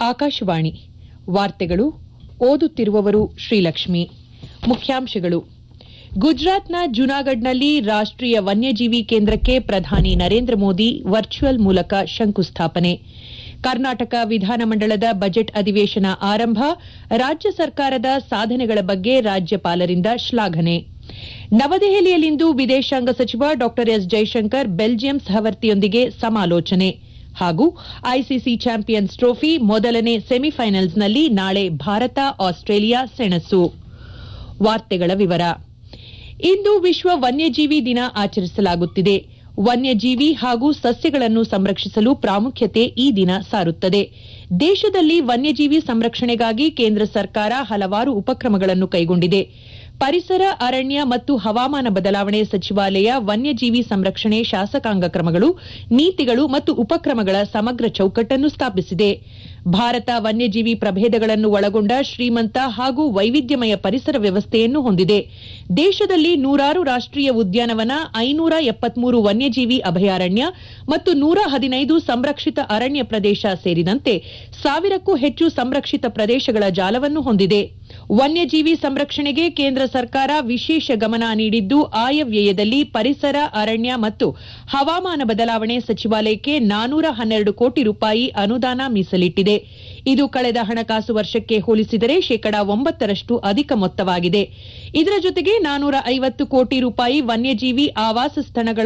ಆಕಾಶವಾಣಿ ವಾರ್ತೆಗಳು ಓದುತ್ತಿರುವವರು ಶ್ರೀಲಕ್ಷ್ಮಿ ಮುಖ್ಯಾಂಶಗಳು ಗುಜರಾತ್ನ ಜುನಾಗಢ್ನಲ್ಲಿ ರಾಷ್ಟೀಯ ವನ್ಯಜೀವಿ ಕೇಂದ್ರಕ್ಕೆ ಪ್ರಧಾನಿ ನರೇಂದ್ರ ಮೋದಿ ವರ್ಚುವಲ್ ಮೂಲಕ ಶಂಕುಸ್ಥಾಪನೆ ಕರ್ನಾಟಕ ವಿಧಾನಮಂಡಲದ ಬಜೆಟ್ ಅಧಿವೇಶನ ಆರಂಭ ರಾಜ್ಯ ಸರ್ಕಾರದ ಸಾಧನೆಗಳ ಬಗ್ಗೆ ರಾಜ್ಯಪಾಲರಿಂದ ಶ್ಲಾಘನೆ ನವದೆಹಲಿಯಲ್ಲಿಂದು ವಿದೇಶಾಂಗ ಸಚಿವ ಡಾ ಎಸ್ ಜೈಶಂಕರ್ ಬೆಲ್ಜಿಯಂ ಸಹವರ್ತಿಯೊಂದಿಗೆ ಸಮಾಲೋಚನೆ ಹಾಗೂ ಐಸಿಸಿ ಚಾಂಪಿಯನ್ಸ್ ಟ್ರೋಫಿ ಮೊದಲನೇ ಸೆಮಿಫೈನಲ್ಸ್ನಲ್ಲಿ ನಾಳೆ ಭಾರತ ಆಸ್ಟ್ರೇಲಿಯಾ ಸೆಣಸು ವಾರ್ತೆಗಳ ವಿವರ ಇಂದು ವಿಶ್ವ ವನ್ಯಜೀವಿ ದಿನ ಆಚರಿಸಲಾಗುತ್ತಿದೆ ವನ್ಯಜೀವಿ ಹಾಗೂ ಸಸ್ಯಗಳನ್ನು ಸಂರಕ್ಷಿಸಲು ಪ್ರಾಮುಖ್ಯತೆ ಈ ದಿನ ಸಾರುತ್ತದೆ ದೇಶದಲ್ಲಿ ವನ್ಯಜೀವಿ ಸಂರಕ್ಷಣೆಗಾಗಿ ಕೇಂದ್ರ ಸರ್ಕಾರ ಹಲವಾರು ಉಪಕ್ರಮಗಳನ್ನು ಕೈಗೊಂಡಿದೆ ಪರಿಸರ ಅರಣ್ಯ ಮತ್ತು ಹವಾಮಾನ ಬದಲಾವಣೆ ಸಚಿವಾಲಯ ವನ್ಯಜೀವಿ ಸಂರಕ್ಷಣೆ ಶಾಸಕಾಂಗ ಕ್ರಮಗಳು ನೀತಿಗಳು ಮತ್ತು ಉಪಕ್ರಮಗಳ ಸಮಗ್ರ ಚೌಕಟ್ಟನ್ನು ಸ್ಥಾಪಿಸಿದೆ ಭಾರತ ವನ್ಯಜೀವಿ ಪ್ರಭೇದಗಳನ್ನು ಒಳಗೊಂಡ ಶ್ರೀಮಂತ ಹಾಗೂ ವೈವಿಧ್ಯಮಯ ಪರಿಸರ ವ್ಯವಸ್ಥೆಯನ್ನು ಹೊಂದಿದೆ ದೇಶದಲ್ಲಿ ನೂರಾರು ರಾಷ್ಟೀಯ ಉದ್ಯಾನವನ ಐನೂರ ಎಪ್ಪತ್ಮೂರು ವನ್ಯಜೀವಿ ಅಭಯಾರಣ್ಯ ಮತ್ತು ನೂರ ಹದಿನೈದು ಸಂರಕ್ಷಿತ ಅರಣ್ಯ ಪ್ರದೇಶ ಸೇರಿದಂತೆ ಸಾವಿರಕ್ಕೂ ಹೆಚ್ಚು ಸಂರಕ್ಷಿತ ಪ್ರದೇಶಗಳ ಜಾಲವನ್ನು ಹೊಂದಿದೆ ವನ್ಯಜೀವಿ ಸಂರಕ್ಷಣೆಗೆ ಕೇಂದ್ರ ಸರ್ಕಾರ ವಿಶೇಷ ಗಮನ ನೀಡಿದ್ದು ಆಯವ್ಯಯದಲ್ಲಿ ಪರಿಸರ ಅರಣ್ಯ ಮತ್ತು ಹವಾಮಾನ ಬದಲಾವಣೆ ಸಚಿವಾಲಯಕ್ಕೆ ನಾನೂರ ಹನ್ನೆರಡು ಕೋಟಿ ರೂಪಾಯಿ ಅನುದಾನ ಮೀಸಲಿಟ್ಟಿದೆ ಇದು ಕಳೆದ ಹಣಕಾಸು ವರ್ಷಕ್ಕೆ ಹೋಲಿಸಿದರೆ ಶೇಕಡಾ ಒಂಬತ್ತರಷ್ಟು ಅಧಿಕ ಮೊತ್ತವಾಗಿದೆ ಇದರ ಜೊತೆಗೆ ನಾನೂರ ಐವತ್ತು ಕೋಟಿ ರೂಪಾಯಿ ವನ್ಯಜೀವಿ ಆವಾಸ ಸ್ಥಳಗಳ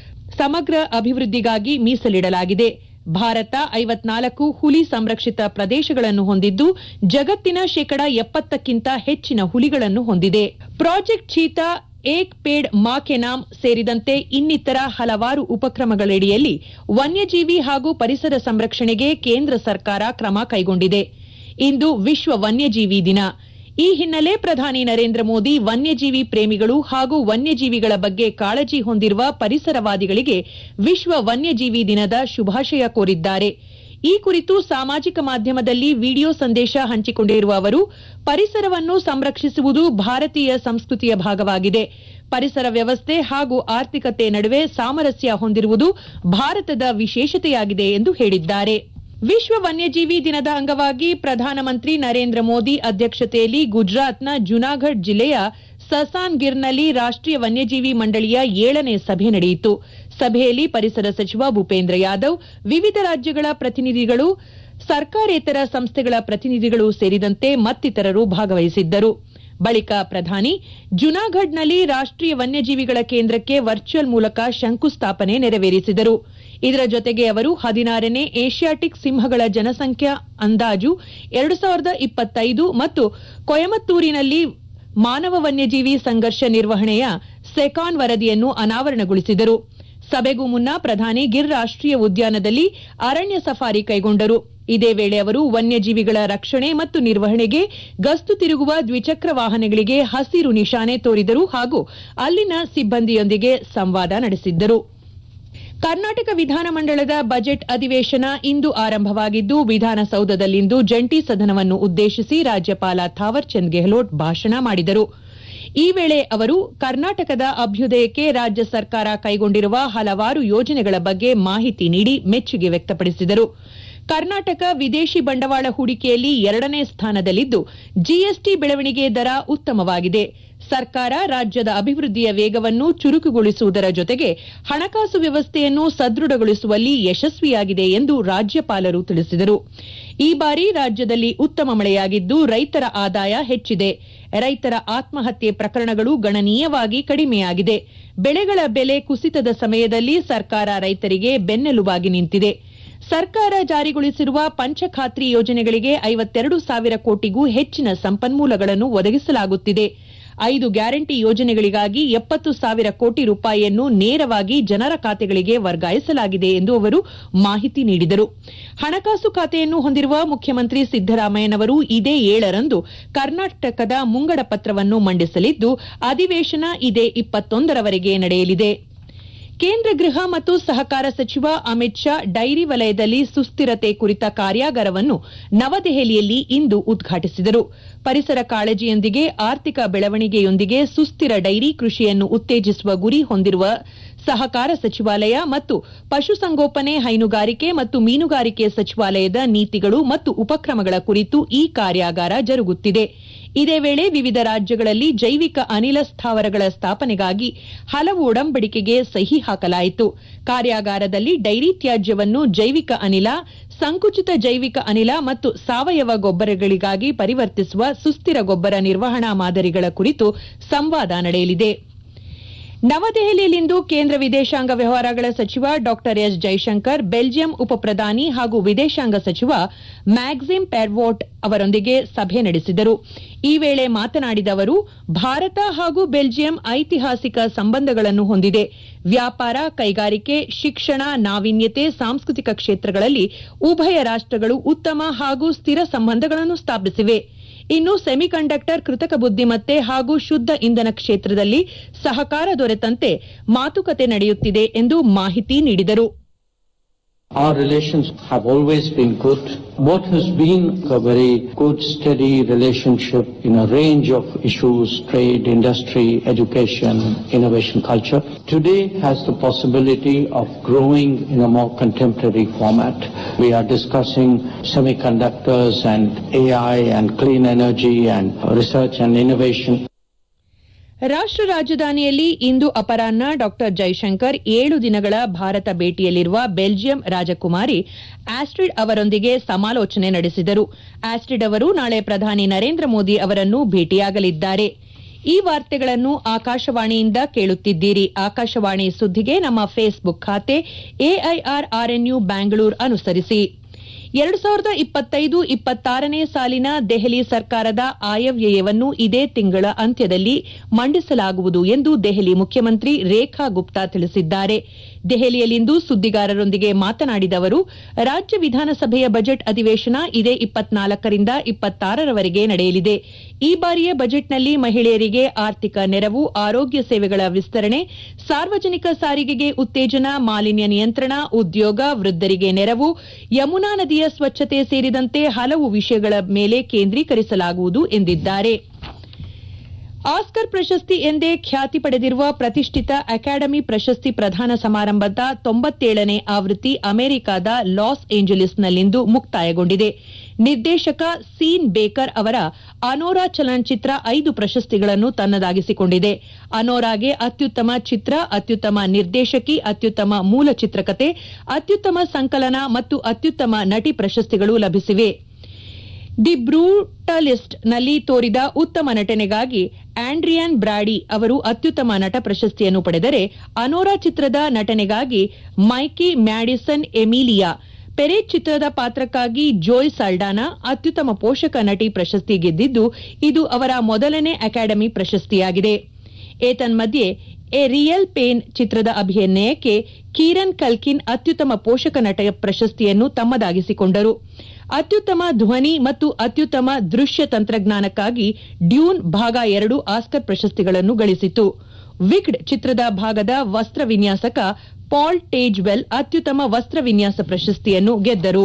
ಸಮಗ್ರ ಅಭಿವೃದ್ದಿಗಾಗಿ ಮೀಸಲಿಡಲಾಗಿದೆ ಭಾರತ ಐವತ್ನಾಲ್ಕು ಹುಲಿ ಸಂರಕ್ಷಿತ ಪ್ರದೇಶಗಳನ್ನು ಹೊಂದಿದ್ದು ಜಗತ್ತಿನ ಶೇಕಡಾ ಎಪ್ಪತ್ತಕ್ಕಿಂತ ಹೆಚ್ಚಿನ ಹುಲಿಗಳನ್ನು ಹೊಂದಿದೆ ಪ್ರಾಜೆಕ್ಟ್ ಚೀತಾ ಏಕ್ ಪೇಡ್ ಮಾ ಕೆ ನಾಮ್ ಸೇರಿದಂತೆ ಇನ್ನಿತರ ಹಲವಾರು ಉಪಕ್ರಮಗಳಡಿಯಲ್ಲಿ ವನ್ಯಜೀವಿ ಹಾಗೂ ಪರಿಸರ ಸಂರಕ್ಷಣೆಗೆ ಕೇಂದ್ರ ಸರ್ಕಾರ ಕ್ರಮ ಕೈಗೊಂಡಿದೆ ಇಂದು ವಿಶ್ವ ವನ್ಯಜೀವಿ ದಿನ ಈ ಹಿನ್ನೆಲೆ ಪ್ರಧಾನಿ ನರೇಂದ್ರ ಮೋದಿ ವನ್ಯಜೀವಿ ಪ್ರೇಮಿಗಳು ಹಾಗೂ ವನ್ಯಜೀವಿಗಳ ಬಗ್ಗೆ ಕಾಳಜಿ ಹೊಂದಿರುವ ಪರಿಸರವಾದಿಗಳಿಗೆ ವಿಶ್ವ ವನ್ಯಜೀವಿ ದಿನದ ಶುಭಾಶಯ ಕೋರಿದ್ದಾರೆ ಈ ಕುರಿತು ಸಾಮಾಜಿಕ ಮಾಧ್ಯಮದಲ್ಲಿ ವಿಡಿಯೋ ಸಂದೇಶ ಹಂಚಿಕೊಂಡಿರುವ ಅವರು ಪರಿಸರವನ್ನು ಸಂರಕ್ಷಿಸುವುದು ಭಾರತೀಯ ಸಂಸ್ಕೃತಿಯ ಭಾಗವಾಗಿದೆ ಪರಿಸರ ವ್ಯವಸ್ಥೆ ಹಾಗೂ ಆರ್ಥಿಕತೆ ನಡುವೆ ಸಾಮರಸ್ಯ ಹೊಂದಿರುವುದು ಭಾರತದ ವಿಶೇಷತೆಯಾಗಿದೆ ಎಂದು ಹೇಳಿದ್ದಾರೆ ವಿಶ್ವ ವನ್ಯಜೀವಿ ದಿನದ ಅಂಗವಾಗಿ ಪ್ರಧಾನಮಂತ್ರಿ ನರೇಂದ್ರ ಮೋದಿ ಅಧ್ಯಕ್ಷತೆಯಲ್ಲಿ ಗುಜರಾತ್ನ ಜುನಾಗಢ್ ಜಿಲ್ಲೆಯ ಸಸಾನ್ಗಿರ್ನಲ್ಲಿ ರಾಷ್ಟೀಯ ವನ್ಯಜೀವಿ ಮಂಡಳಿಯ ಏಳನೇ ಸಭೆ ನಡೆಯಿತು ಸಭೆಯಲ್ಲಿ ಪರಿಸರ ಸಚಿವ ಭೂಪೇಂದ್ರ ಯಾದವ್ ವಿವಿಧ ರಾಜ್ಯಗಳ ಪ್ರತಿನಿಧಿಗಳು ಸರ್ಕಾರೇತರ ಸಂಸ್ಥೆಗಳ ಪ್ರತಿನಿಧಿಗಳು ಸೇರಿದಂತೆ ಮತ್ತಿತರರು ಭಾಗವಹಿಸಿದ್ದರು ಬಳಿಕ ಪ್ರಧಾನಿ ಜುನಾಗಢ್ನಲ್ಲಿ ರಾಷ್ಟೀಯ ವನ್ಯಜೀವಿಗಳ ಕೇಂದ್ರಕ್ಕೆ ವರ್ಚುವಲ್ ಮೂಲಕ ಶಂಕುಸ್ಥಾಪನೆ ನೆರವೇರಿಸಿದರು ಇದರ ಜೊತೆಗೆ ಅವರು ಹದಿನಾರನೇ ಏಷ್ಯಾಟಿಕ್ ಸಿಂಹಗಳ ಜನಸಂಖ್ಯಾ ಅಂದಾಜು ಎರಡು ಸಾವಿರದ ಇಪ್ಪತ್ತೈದು ಮತ್ತು ಕೊಯಮತ್ತೂರಿನಲ್ಲಿ ಮಾನವ ವನ್ಯಜೀವಿ ಸಂಘರ್ಷ ನಿರ್ವಹಣೆಯ ಸೆಕಾನ್ ವರದಿಯನ್ನು ಅನಾವರಣಗೊಳಿಸಿದರು ಸಭೆಗೂ ಮುನ್ನ ಪ್ರಧಾನಿ ಗಿರ್ ರಾಷ್ಟೀಯ ಉದ್ಯಾನದಲ್ಲಿ ಅರಣ್ಯ ಸಫಾರಿ ಕೈಗೊಂಡರು ಇದೇ ವೇಳೆ ಅವರು ವನ್ಯಜೀವಿಗಳ ರಕ್ಷಣೆ ಮತ್ತು ನಿರ್ವಹಣೆಗೆ ಗಸ್ತು ತಿರುಗುವ ದ್ವಿಚಕ್ರ ವಾಹನಗಳಿಗೆ ಹಸಿರು ನಿಶಾನೆ ತೋರಿದರು ಹಾಗೂ ಅಲ್ಲಿನ ಸಿಬ್ಬಂದಿಯೊಂದಿಗೆ ಸಂವಾದ ನಡೆಸಿದ್ದರು ಕರ್ನಾಟಕ ವಿಧಾನಮಂಡಲದ ಬಜೆಟ್ ಅಧಿವೇಶನ ಇಂದು ಆರಂಭವಾಗಿದ್ದು ವಿಧಾನಸೌಧದಲ್ಲಿಂದು ಜಂಟಿ ಸದನವನ್ನು ಉದ್ದೇಶಿಸಿ ರಾಜ್ಯಪಾಲ ಥಾವರ್ಚಂದ್ ಗೆಹ್ಲೋಟ್ ಭಾಷಣ ಮಾಡಿದರು ಈ ವೇಳೆ ಅವರು ಕರ್ನಾಟಕದ ಅಭ್ಯುದಯಕ್ಕೆ ರಾಜ್ಯ ಸರ್ಕಾರ ಕೈಗೊಂಡಿರುವ ಹಲವಾರು ಯೋಜನೆಗಳ ಬಗ್ಗೆ ಮಾಹಿತಿ ನೀಡಿ ಮೆಚ್ಚುಗೆ ವ್ಯಕ್ತಪಡಿಸಿದರು ಕರ್ನಾಟಕ ವಿದೇಶಿ ಬಂಡವಾಳ ಹೂಡಿಕೆಯಲ್ಲಿ ಎರಡನೇ ಸ್ಥಾನದಲ್ಲಿದ್ದು ಜಿಎಸ್ಟಿ ಬೆಳವಣಿಗೆ ದರ ಉತ್ತಮವಾಗಿದೆ ಸರ್ಕಾರ ರಾಜ್ಯದ ಅಭಿವೃದ್ಧಿಯ ವೇಗವನ್ನು ಚುರುಕುಗೊಳಿಸುವುದರ ಜೊತೆಗೆ ಹಣಕಾಸು ವ್ಯವಸ್ಥೆಯನ್ನು ಸದೃಢಗೊಳಿಸುವಲ್ಲಿ ಯಶಸ್ವಿಯಾಗಿದೆ ಎಂದು ರಾಜ್ಯಪಾಲರು ತಿಳಿಸಿದರು ಈ ಬಾರಿ ರಾಜ್ಯದಲ್ಲಿ ಉತ್ತಮ ಮಳೆಯಾಗಿದ್ದು ರೈತರ ಆದಾಯ ಹೆಚ್ಚಿದೆ ರೈತರ ಆತ್ಮಹತ್ಯೆ ಪ್ರಕರಣಗಳು ಗಣನೀಯವಾಗಿ ಕಡಿಮೆಯಾಗಿದೆ ಬೆಳೆಗಳ ಬೆಲೆ ಕುಸಿತದ ಸಮಯದಲ್ಲಿ ಸರ್ಕಾರ ರೈತರಿಗೆ ಬೆನ್ನೆಲುಬಾಗಿ ನಿಂತಿದೆ ಸರ್ಕಾರ ಜಾರಿಗೊಳಿಸಿರುವ ಪಂಚಖಾತ್ರಿ ಯೋಜನೆಗಳಿಗೆ ಐವತ್ತೆರಡು ಸಾವಿರ ಕೋಟಿಗೂ ಹೆಚ್ಚಿನ ಸಂಪನ್ಮೂಲಗಳನ್ನು ಒದಗಿಸಲಾಗುತ್ತಿದೆ ಐದು ಗ್ಯಾರಂಟಿ ಯೋಜನೆಗಳಿಗಾಗಿ ಎಪ್ಪತ್ತು ಸಾವಿರ ಕೋಟಿ ರೂಪಾಯಿಯನ್ನು ನೇರವಾಗಿ ಜನರ ಖಾತೆಗಳಿಗೆ ವರ್ಗಾಯಿಸಲಾಗಿದೆ ಎಂದು ಅವರು ಮಾಹಿತಿ ನೀಡಿದರು ಹಣಕಾಸು ಖಾತೆಯನ್ನು ಹೊಂದಿರುವ ಮುಖ್ಯಮಂತ್ರಿ ಸಿದ್ದರಾಮಯ್ಯನವರು ಇದೇ ಏಳರಂದು ಕರ್ನಾಟಕದ ಮುಂಗಡ ಪತ್ರವನ್ನು ಮಂಡಿಸಲಿದ್ದು ಅಧಿವೇಶನ ಇದೇ ಇಪ್ಪತ್ತೊಂದರವರೆಗೆ ನಡೆಯಲಿದೆ ಕೇಂದ್ರ ಗೃಹ ಮತ್ತು ಸಹಕಾರ ಸಚಿವ ಅಮಿತ್ ಶಾ ಡೈರಿ ವಲಯದಲ್ಲಿ ಸುಸ್ಥಿರತೆ ಕುರಿತ ಕಾರ್ಯಾಗಾರವನ್ನು ನವದೆಹಲಿಯಲ್ಲಿ ಇಂದು ಉದ್ಘಾಟಿಸಿದರು ಪರಿಸರ ಕಾಳಜಿಯೊಂದಿಗೆ ಆರ್ಥಿಕ ಬೆಳವಣಿಗೆಯೊಂದಿಗೆ ಸುಸ್ಥಿರ ಡೈರಿ ಕೃಷಿಯನ್ನು ಉತ್ತೇಜಿಸುವ ಗುರಿ ಹೊಂದಿರುವ ಸಹಕಾರ ಸಚಿವಾಲಯ ಮತ್ತು ಪಶುಸಂಗೋಪನೆ ಹೈನುಗಾರಿಕೆ ಮತ್ತು ಮೀನುಗಾರಿಕೆ ಸಚಿವಾಲಯದ ನೀತಿಗಳು ಮತ್ತು ಉಪಕ್ರಮಗಳ ಕುರಿತು ಈ ಕಾರ್ಯಾಗಾರ ಜರುಗುತ್ತಿದೆ ಇದೇ ವೇಳೆ ವಿವಿಧ ರಾಜ್ಯಗಳಲ್ಲಿ ಜೈವಿಕ ಅನಿಲ ಸ್ಥಾವರಗಳ ಸ್ಥಾಪನೆಗಾಗಿ ಹಲವು ಒಡಂಬಡಿಕೆಗೆ ಸಹಿ ಹಾಕಲಾಯಿತು ಕಾರ್ಯಾಗಾರದಲ್ಲಿ ಡೈರಿ ತ್ಯಾಜ್ಯವನ್ನು ಜೈವಿಕ ಅನಿಲ ಸಂಕುಚಿತ ಜೈವಿಕ ಅನಿಲ ಮತ್ತು ಸಾವಯವ ಗೊಬ್ಬರಗಳಿಗಾಗಿ ಪರಿವರ್ತಿಸುವ ಸುಸ್ಥಿರ ಗೊಬ್ಬರ ನಿರ್ವಹಣಾ ಮಾದರಿಗಳ ಕುರಿತು ಸಂವಾದ ನಡೆಯಲಿದೆ ನವದೆಹಲಿಯಲ್ಲಿಂದು ಕೇಂದ್ರ ವಿದೇಶಾಂಗ ವ್ಯವಹಾರಗಳ ಸಚಿವ ಡಾ ಎಸ್ ಜೈಶಂಕರ್ ಬೆಲ್ಜಿಯಂ ಉಪಪ್ರಧಾನಿ ಹಾಗೂ ವಿದೇಶಾಂಗ ಸಚಿವ ಮ್ಯಾಕ್ಸಿಮ್ ಪೆರ್ವೋಟ್ ಅವರೊಂದಿಗೆ ಸಭೆ ನಡೆಸಿದರು ಈ ವೇಳೆ ಮಾತನಾಡಿದ ಅವರು ಭಾರತ ಹಾಗೂ ಬೆಲ್ಜಿಯಂ ಐತಿಹಾಸಿಕ ಸಂಬಂಧಗಳನ್ನು ಹೊಂದಿದೆ ವ್ಯಾಪಾರ ಕೈಗಾರಿಕೆ ಶಿಕ್ಷಣ ನಾವೀನ್ಯತೆ ಸಾಂಸ್ಕೃತಿಕ ಕ್ಷೇತ್ರಗಳಲ್ಲಿ ಉಭಯ ರಾಷ್ಟಗಳು ಉತ್ತಮ ಹಾಗೂ ಸ್ಥಿರ ಸಂಬಂಧಗಳನ್ನು ಸ್ಥಾಪಿಸಿವೆ ಇನ್ನು ಸೆಮಿಕಂಡಕ್ಟರ್ ಕೃತಕ ಬುದ್ದಿಮತ್ತೆ ಹಾಗೂ ಶುದ್ದ ಇಂಧನ ಕ್ಷೇತ್ರದಲ್ಲಿ ಸಹಕಾರ ದೊರೆತಂತೆ ಮಾತುಕತೆ ನಡೆಯುತ್ತಿದೆ ಎಂದು ಮಾಹಿತಿ ನೀಡಿದರು Our relations have always been good. What has been a very good, steady relationship in a range of issues, trade, industry, education, innovation, culture, today has the possibility of growing in a more contemporary format. We are discussing semiconductors and AI and clean energy and research and innovation. ರಾಷ್ಟ ರಾಜಧಾನಿಯಲ್ಲಿ ಇಂದು ಅಪರಾಹ್ನ ಡಾ ಜೈಶಂಕರ್ ಏಳು ದಿನಗಳ Bharat ಭೇಟಿಯಲ್ಲಿರುವ Belgium ರಾಜಕುಮಾರಿ ಆಸ್ಟ್ರಿಡ್ ಅವರೊಂದಿಗೆ ಸಮಾಲೋಚನೆ ನಡೆಸಿದರು ಆಸ್ಟ್ರಿಡ್ ಅವರು ನಾಳೆ ಪ್ರಧಾನಿ ನರೇಂದ್ರ ಮೋದಿ ಅವರನ್ನು ಭೇಟಿಯಾಗಲಿದ್ದಾರೆ ಈ ವಾರ್ತೆಗಳನ್ನು ಆಕಾಶವಾಣಿಯಿಂದ ಕೇಳುತ್ತಿದ್ದೀರಿ ಆಕಾಶವಾಣಿ ಸುದ್ದಿಗೆ ನಮ್ಮ ಫೇಸ್ಬುಕ್ ಖಾತೆ ಎಐಆರ್ ಆರ್ಎನ್ಯು ಬ್ಯಾಂಗಳೂರು ಅನುಸರಿಸಿ ಎರಡು ಸಾವಿರದ ಇಪ್ಪತ್ತೈದು ಇಪ್ಪತ್ತಾರನೇ ಸಾಲಿನ ದೆಹಲಿ ಸರ್ಕಾರದ ಆಯವ್ಯಯವನ್ನು ಇದೇ ತಿಂಗಳ ಅಂತ್ಯದಲ್ಲಿ ಮಂಡಿಸಲಾಗುವುದು ಎಂದು ದೆಹಲಿ ಮುಖ್ಯಮಂತ್ರಿ ರೇಖಾ ಗುಪ್ತಾ ತಿಳಿಸಿದ್ದಾರೆ ದೆಹಲಿಯಲ್ಲಿಂದು ಸುದ್ದಿಗಾರರೊಂದಿಗೆ ಮಾತನಾಡಿದ ಅವರು ರಾಜ್ಯ ವಿಧಾನಸಭೆಯ ಬಜೆಟ್ ಅಧಿವೇಶನ ಇದೇ ಇಪ್ಪತ್ನಾಲ್ಕರಿಂದ ಇಪ್ಪತ್ತಾರರವರೆಗೆ ನಡೆಯಲಿದೆ ಈ ಬಾರಿಯ ಬಜೆಟ್ನಲ್ಲಿ ಮಹಿಳೆಯರಿಗೆ ಆರ್ಥಿಕ ನೆರವು ಆರೋಗ್ಯ ಸೇವೆಗಳ ವಿಸ್ತರಣೆ ಸಾರ್ವಜನಿಕ ಸಾರಿಗೆಗೆ ಉತ್ತೇಜನ ಮಾಲಿನ್ಯ ನಿಯಂತ್ರಣ ಉದ್ಯೋಗ ವೃದ್ದರಿಗೆ ನೆರವು ಯಮುನಾ ನದಿಯ ಸ್ವಚ್ಛತೆ ಸೇರಿದಂತೆ ಹಲವು ವಿಷಯಗಳ ಮೇಲೆ ಕೇಂದ್ರೀಕರಿಸಲಾಗುವುದು ಎಂದಿದ್ದಾರೆ ಆಸ್ಕರ್ ಪ್ರಶಸ್ತಿ ಎಂದೇ ಖ್ಯಾತಿ ಪಡೆದಿರುವ ಪ್ರತಿಷ್ಠಿತ ಅಕಾಡೆಮಿ ಪ್ರಶಸ್ತಿ ಪ್ರದಾನ ಸಮಾರಂಭದ ತೊಂಬತ್ತೇಳನೇ ಆವೃತ್ತಿ ಅಮೆರಿಕದ ಲಾಸ್ ಏಂಜಲೀಸ್ನಲ್ಲಿಂದು ಮುಕ್ತಾಯಗೊಂಡಿದೆ ನಿರ್ದೇಶಕ ಸೀನ್ ಬೇಕರ್ ಅವರ ಅನೋರಾ ಚಲನಚಿತ್ರ ಐದು ಪ್ರಶಸ್ತಿಗಳನ್ನು ತನ್ನದಾಗಿಸಿಕೊಂಡಿದೆ ಅನೋರಾಗೆ ಅತ್ಯುತ್ತಮ ಚಿತ್ರ ಅತ್ಯುತ್ತಮ ನಿರ್ದೇಶಕಿ ಅತ್ಯುತ್ತಮ ಮೂಲ ಚಿತ್ರಕಥೆ ಅತ್ಯುತ್ತಮ ಸಂಕಲನ ಮತ್ತು ಅತ್ಯುತ್ತಮ ನಟಿ ಪ್ರಶಸ್ತಿಗಳು ಲಭಿಸಿವೆ ದಿ ಬ್ರೂಟಲಿಸ್ಟ್ ನಲ್ಲಿ ತೋರಿದ ಉತ್ತಮ ನಟನೆಗಾಗಿ ಆಂಡ್ರಿಯಾನ್ ಬ್ರಾಡಿ ಅವರು ಅತ್ಯುತ್ತಮ ನಟ ಪ್ರಶಸ್ತಿಯನ್ನು ಪಡೆದರೆ ಅನೋರಾ ಚಿತ್ರದ ನಟನೆಗಾಗಿ ಮೈಕಿ ಮ್ಯಾಡಿಸನ್ ಎಮಿಲಿಯಾ ಪೆರೇಟ್ ಚಿತ್ರದ ಪಾತ್ರಕ್ಕಾಗಿ ಜೋಯ್ ಸಾಲ್ಡಾನಾ ಅತ್ಯುತ್ತಮ ಪೋಷಕ ನಟಿ ಪ್ರಶಸ್ತಿ ಗೆದ್ದಿದ್ದು ಇದು ಅವರ ಮೊದಲನೇ ಅಕಾಡೆಮಿ ಪ್ರಶಸ್ತಿಯಾಗಿದೆ ಏತನ್ಮಧ್ಯೆ ಎ ರಿಯಲ್ ಪೇನ್ ಚಿತ್ರದ ಅಭಿನಯಕ್ಕೆ ಕೀರನ್ ಕಲ್ಕಿನ್ ಅತ್ಯುತ್ತಮ ಪೋಷಕ ನಟ ಪ್ರಶಸ್ತಿಯನ್ನು ತಮ್ಮದಾಗಿಸಿಕೊಂಡರು ಅತ್ಯುತ್ತಮ ಧ್ವನಿ ಮತ್ತು ಅತ್ಯುತ್ತಮ ದೃಶ್ಯ ತಂತ್ರಜ್ಞಾನಕ್ಕಾಗಿ ಡ್ಯೂನ್ ಭಾಗ ಎರಡು ಆಸ್ಕರ್ ಪ್ರಶಸ್ತಿಗಳನ್ನು ಗಳಿಸಿತು ವಿಕ್ಡ್ ಚಿತ್ರದ ಭಾಗದ ವಸ್ತ್ರ ವಿನ್ಯಾಸಕ ಪಾಲ್ ಟೇಜ್ವೆಲ್ ಅತ್ಯುತ್ತಮ ವಸ್ತ್ರ ವಿನ್ಯಾಸ ಪ್ರಶಸ್ತಿಯನ್ನು ಗೆದ್ದರು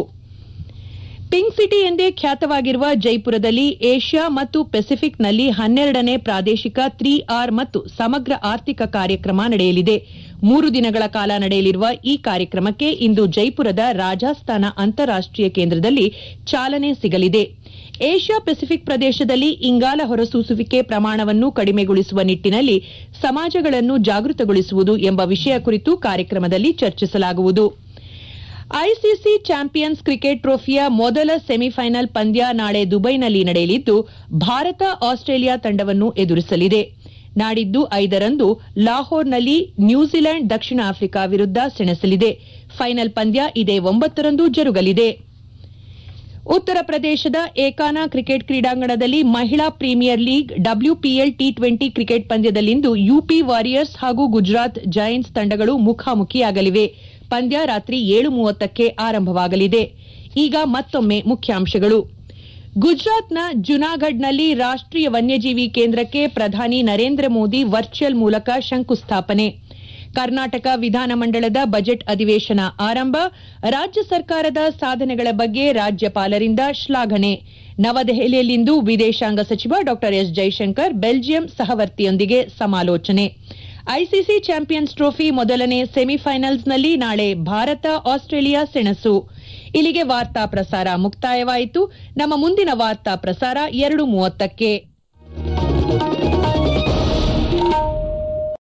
ಪಿಂಕ್ ಸಿಟಿ ಎಂದೇ ಖ್ಯಾತವಾಗಿರುವ ಜೈಪುರದಲ್ಲಿ ಏಷ್ಯಾ ಮತ್ತು ಪೆಸಿಫಿಕ್ನಲ್ಲಿ ಹನ್ನೆರಡನೇ ಪ್ರಾದೇಶಿಕ ತ್ರೀ ಆರ್ ಮತ್ತು ಸಮಗ್ರ ಆರ್ಥಿಕ ಕಾರ್ಯಕ್ರಮ ನಡೆಯಲಿದೆ ಮೂರು ದಿನಗಳ ಕಾಲ ನಡೆಯಲಿರುವ ಈ ಕಾರ್ಯಕ್ರಮಕ್ಕೆ ಇಂದು ಜೈಪುರದ ರಾಜಸ್ಥಾನ ಅಂತಾರಾಷ್ಟೀಯ ಕೇಂದ್ರದಲ್ಲಿ ಚಾಲನೆ ಸಿಗಲಿದೆ ಏಷ್ಯಾ ಪೆಸಿಫಿಕ್ ಪ್ರದೇಶದಲ್ಲಿ ಇಂಗಾಲ ಹೊರಸೂಸುವಿಕೆ ಪ್ರಮಾಣವನ್ನು ಕಡಿಮೆಗೊಳಿಸುವ ನಿಟ್ಟಿನಲ್ಲಿ ಸಮಾಜಗಳನ್ನು ಜಾಗೃತಗೊಳಿಸುವುದು ಎಂಬ ವಿಷಯ ಕುರಿತು ಕಾರ್ಯಕ್ರಮದಲ್ಲಿ ಚರ್ಚಿಸಲಾಗುವುದು ಐಸಿಸಿ ಚಾಂಪಿಯನ್ಸ್ ಕ್ರಿಕೆಟ್ ಟ್ರೋಫಿಯ ಮೊದಲ ಸೆಮಿಫೈನಲ್ ಪಂದ್ಯ ನಾಳೆ ದುಬೈನಲ್ಲಿ ನಡೆಯಲಿದ್ದು ಭಾರತ ಆಸ್ಟ್ರೇಲಿಯಾ ತಂಡವನ್ನು ಎದುರಿಸಲಿದೆ ನಾಡಿದ್ದು ಐದರಂದು ಲಾಹೋರ್ನಲ್ಲಿ ನ್ಯೂಜಿಲೆಂಡ್ ದಕ್ಷಿಣ ಆಫ್ರಿಕಾ ವಿರುದ್ದ ಸೆಣಸಲಿದೆ ಫೈನಲ್ ಪಂದ್ಯ ಇದೇ ಒಂಬತ್ತರಂದು ಜರುಗಲಿದೆ ಉತ್ತರ ಪ್ರದೇಶದ ಏಕಾನ ಕ್ರಿಕೆಟ್ ಕ್ರೀಡಾಂಗಣದಲ್ಲಿ ಮಹಿಳಾ premier league WPL T twenty cricket ಪಂದ್ಯದಲ್ಲಿಂದು ಯುಪಿ ವಾರಿಯರ್ಸ್ ಹಾಗೂ ಗುಜರಾತ್ ಜೈಂಟ್ಸ್ ತಂಡಗಳು ಮುಖಾಮುಖಿಯಾಗಲಿವೆ ಪಂದ್ಯ ರಾತ್ರಿ ಏಳು ಮೂವತ್ತಕ್ಕೆ ಆರಂಭವಾಗಲಿದೆ ಈಗ ಮತ್ತೊಮ್ಮೆ ಮುಖ್ಯಾಂಶಗಳು ಗುಜರಾತ್ನ ಜುನಾಗಢ್ನಲ್ಲಿ ರಾಷ್ಟೀಯ ವನ್ಯಜೀವಿ ಕೇಂದ್ರಕ್ಕೆ ಪ್ರಧಾನಿ ನರೇಂದ್ರ ಮೋದಿ ವರ್ಚುವಲ್ ಮೂಲಕ ಶಂಕುಸ್ಥಾಪನೆ ಕರ್ನಾಟಕ ವಿಧಾನಮಂಡಲದ ಬಜೆಟ್ ಅಧಿವೇಶನ ಆರಂಭ ರಾಜ್ಯ ಸರ್ಕಾರದ ಸಾಧನೆಗಳ ಬಗ್ಗೆ ರಾಜ್ಯಪಾಲರಿಂದ ಶ್ಲಾಘನೆ ನವದೆಹಲಿಯಲ್ಲಿಂದು ವಿದೇಶಾಂಗ ಸಚಿವ ಡಾ ಎಸ್ ಜೈಶಂಕರ್ ಬೆಲ್ಜಿಯಂ ಸಹವರ್ತಿಯೊಂದಿಗೆ ಸಮಾಲೋಚನೆ ಐಸಿಸಿ ಚಾಂಪಿಯನ್ಸ್ ಟ್ರೋಫಿ ಮೊದಲನೇ ಸೆಮಿಫೈನಲ್ಸ್ನಲ್ಲಿ ನಾಳೆ ಭಾರತ ಆಸ್ಟ್ರೇಲಿಯಾ ಸೆಣಸು ಇಲ್ಲಿಗೆ ವಾರ್ತಾ ಪ್ರಸಾರ ಮುಕ್ತಾಯವಾಯಿತು ನಮ್ಮ ಮುಂದಿನ ವಾರ್ತಾ ಪ್ರಸಾರ ಎರಡು ಮೂವತ್ತಕ್ಕೆ